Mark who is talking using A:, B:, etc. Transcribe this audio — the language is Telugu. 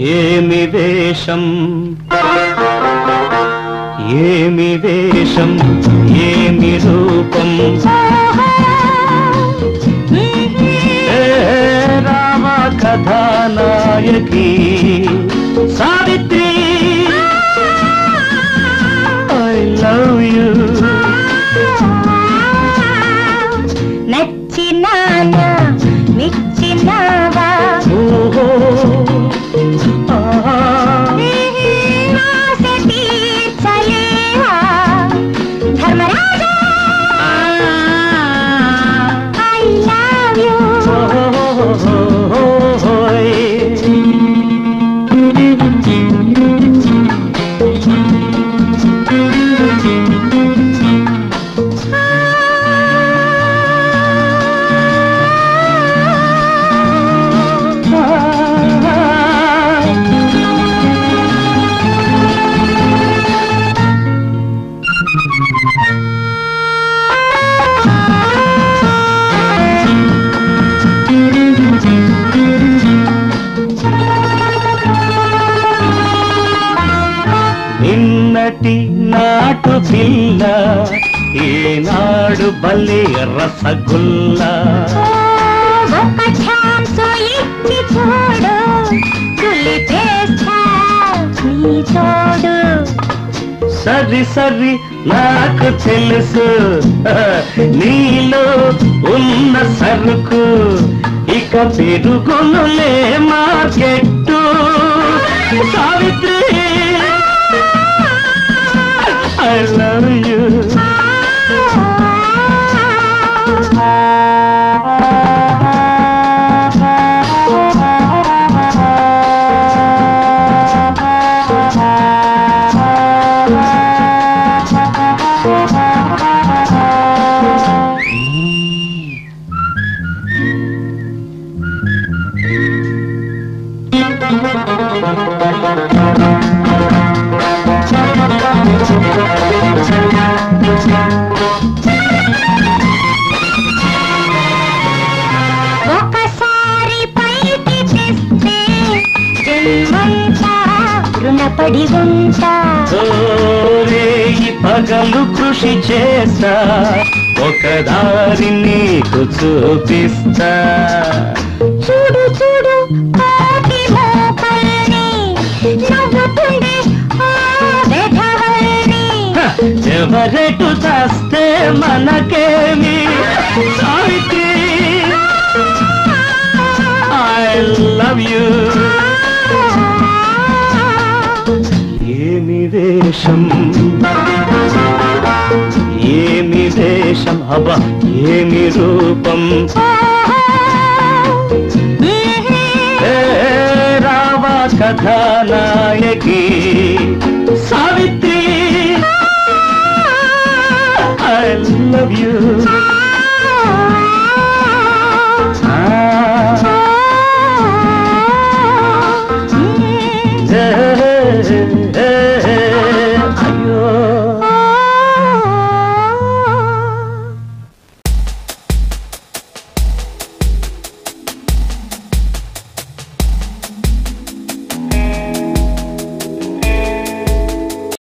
A: ఏమి వేషం ఏమి వేషం ఏమి రూపం ఏ రామ కథానాయకి సావిత్రి ఐ లవ్ యూ
B: నచ్చినానా మెచ్చినావా
A: ఓహో ఆహా.
B: ఆశ తీర్చలేవా ధర్మరాజా ఐ లవ్ యూ
A: నిన్నటి నాటు పిల్ల ఈనాడు బల్లి రసగుల్ల
B: ఒక్క ఛాన్స్ ఇచ్చి చూడు తులిపేస్తా నీ తోడు
A: సరి సరి నాకు తెలుసు నీలో ఉన్న సరుకు ఇక పెరుగునులే market Savitri I love you
B: ఒకసారి పైకి తెస్తే జన్మంతా రుణపడి ఉంటా
A: రేయి పగలు కృషి చేస్తా ఒక దారి నీకు చూపిస్తా
B: చూడు చూడు కోటి మోకల్ని నవ్వుతుండే ఆ వెధవల్ని
A: హ, ఎవరెటు చస్తే మనకేమి సావిత్రి ఐ లవ్ యూ ఏమి వేషం ఏమి వేషం హబ ఏమి రూపం ఏ రావ కథానాయకి